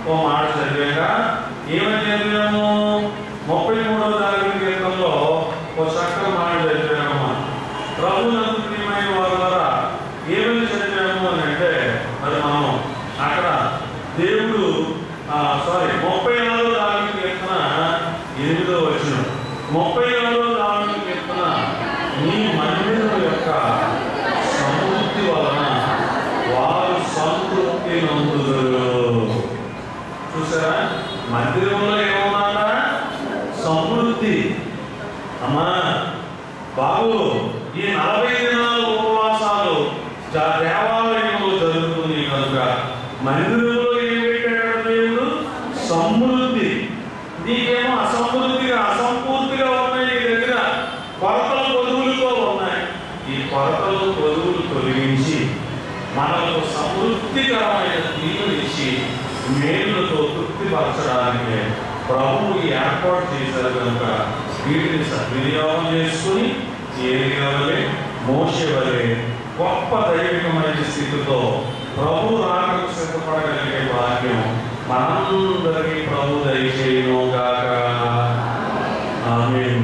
ఓ మాట చదివాక ఏమని చదివాము ముప్పై మూడవ తారీఖు కీర్తనలో ఓ చక్కని మాట చదివామమ్మా ప్రభు నందు ప్రియమైన వారి ద్వారా ఏమని చదివాము అని అంటే మరి మనం అక్కడ దేవుడు సారీ ముప్పై నాలుగో తారీఖు కీర్తన ఎనిమిదో వచ్చిన ముప్పై నాలుగో తారీఖు కీర్తన నీ మందిరం యొక్క సమృద్ధి వలన వారు సంతృప్తి నందుదురు చూసారా మందిరంలో ఏమన్నాడ సమృద్ధి అమ్మా బాబు ఈ నలభై దినాల ఉపవాసాలు జా- దేవాలయంలో జరుగుతుంది కనుక మందిరంలో ఏం పెట్టాడు దేవుడు సమృద్ధి నీకేమో అసమృద్ధిగా అసంపూర్తిగా ఉన్నాయి నీ దగ్గర కొరతలు పొదువులతో ఉన్నాయి ఈ కొరతలు పొదువులు తొలగించి మనకు సమృద్ధికరమైన దీవునిచ్చి మేలులతో తృప్తిపరచడానికి ప్రభువు ఈ ఏర్పాటు చేశారు కనుక వీటిని సద్వినియోగం చేసుకుని ఏలియా వలె మోషే వలె గొప్ప దైవికమైన స్థితితో ప్రభు రాకకు సిద్ధపడగలిగే భాగ్యం మనందరికీ ప్రభు దయచేయును గాక ఆమేన్